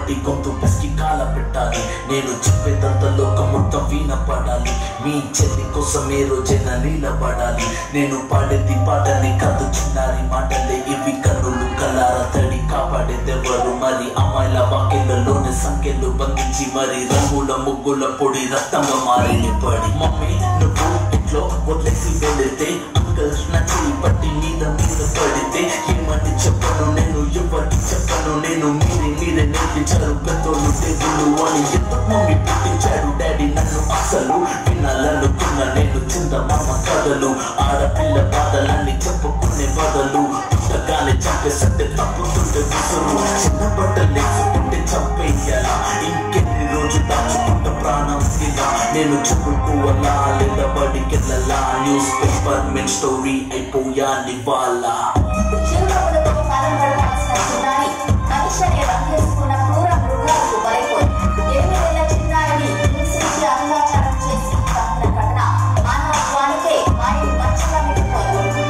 పట్టి గొంతు పిసికి కాల పెట్టాలి నేను చెప్పేదంత లోకం మొత్తం వీణ పడాలి మీ చెల్లి కోసం ఏ రోజైనా నిలబడాలి నేను పాడేది పాటని కాదు చిన్నారి మాటలే ఇవి కన్నులు కలార తడి కాపాడేదెవరు మరి అమ్మాయిల వాక్యలలోని సంఖ్యలు బంధించి మరి రంగుల ముగ్గుల పొడి రక్తంగా మారిని పడి మమ్మీ నువ్వు ఇంట్లో వదిలేసి వెళితే అంకల్ నా చెయ్యి పట్టి మీద మీద పడితే ఏమని చెప్పను నేను ఎవరికి చెప్పను నేను మీరే మీరే నేర్పించారు పెద్దోళ్ళు దేవుళ్ళు అని ఎందుకు మమ్మీ పుట్టించాడు డాడీ నన్ను అసలు వినాలనుకున్న నేను చింద మామ కథలు ఆడపిల్ల బాధలన్నీ చెప్పుకునే బదులు పుట్టగానే చంపేసంటే తప్పుతుంటే విసురు చిన్న బట్టలు వేసుకుంటే చంపేయాలా ఇంకెన్ని రోజు దాచుకుంట ప్రాణం ఇలా నేను చదువుకోవాలా లేదా బడికెళ్ళలా న్యూస్ పేపర్ మెన్ స్టోరీ అయిపోయా నివాలా చిరునవ్వులతో కాలం గడపాల్సిన చిన్నారి మనిషిని రంగేసుకున్న క్రూర మృగాలకు బలైపోయి ఎనిమిదేళ్ల చిన్నారిని హింసించి అత్యాచారం చేసి చంపిన ఘటన మానవత్వానికే ఆయన మచ్చగా మిగిలిపోయింది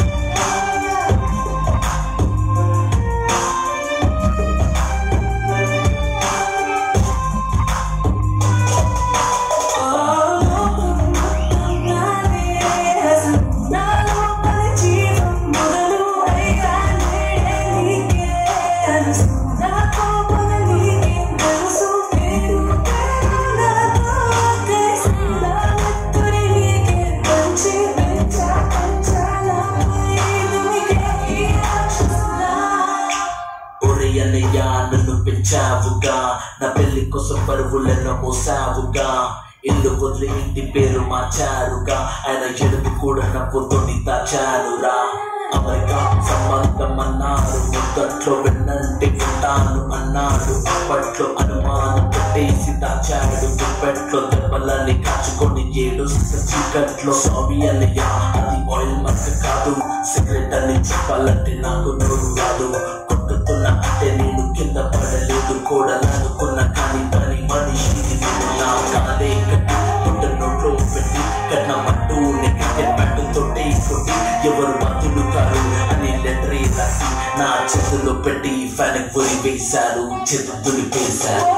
ఒరే అన్నయ్య నన్ను పెంచావుగా నా పెళ్లి కోసం పరువులను మోసావుగా ఇల్లు వదిలి ఇంటి పేరు మార్చారుగా ఆయన ఎడుపు కూడా నవ్వుతోని దాచారురా అమెరికా సంబంధం అన్నారు మొదట్లో విన్నంటే వింటాను అన్నాడు అప్పట్లో అనుమానం పెట్టేసి దాచాడు గుప్పెట్లో దెబ్బలని కాచుకొని ఏడు చీకట్లో సారీ అన్నయ్య అది ఆయిల్ మస్క్ కాదు సిగరెట్ అని చెప్పాలంటే నాకు నోరు రాదు కొట్టుతున్న అంటే నేను కింద పడలేదు కూడా అనుకున్న కానీ పని మనిషిని నేను నా కాలే కట్టి పుట్ట నోట్లో పెట్టి కన్నమంటూ క్రికెట్ బ్యాట్ తోటి కొట్టి ఎవరు భక్తులు కారు అని లెటరీ రాసి నా చేతుల్లో పెట్టి ఫ్యాన్ పొరి వేశారు చేతు దులిపేశారు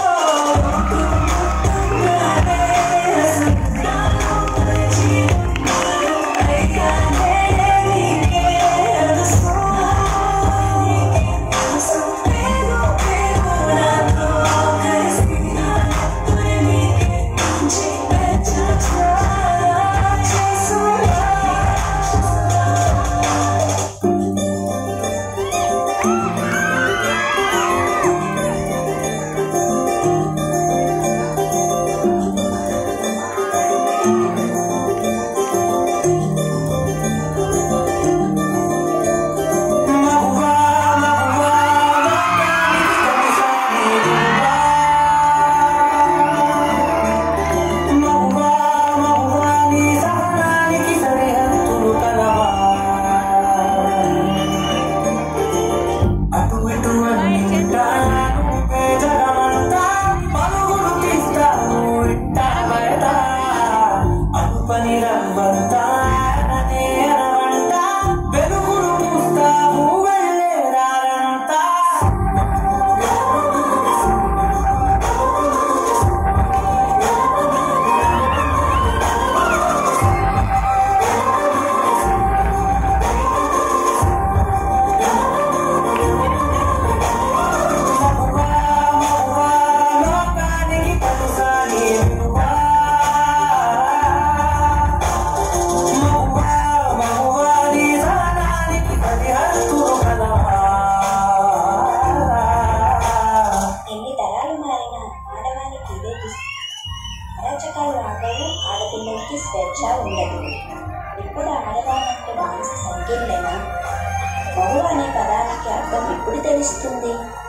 అటు ఇటు అన్ని ఉంటాను పేదలమంతా పలుగురు తీస్తాను ఇట్ట బయట అటు పని రమ్మంతా ననే అనవంట వెలుగులు పూస్తాము వెళ్ళేదారంతా మగువా మగువా లోకానికి పలుసా నీవువా మగువా మగువా నీ సహనానికి సరిహద్దులు కలవా ఎన్ని తరాలు మారినా ఆడవానికి ఇదే దుస్థితి అరాచకాలు ఆటలు ఆడపిల్లలకి స్వేచ్ఛ ఉండదు ఇప్పుడు ఆడవాళ్ళంటే మానస సంకీర్ణేనా మగువ అనే పదానికి అర్థం ఎప్పుడు తెలుస్తుంది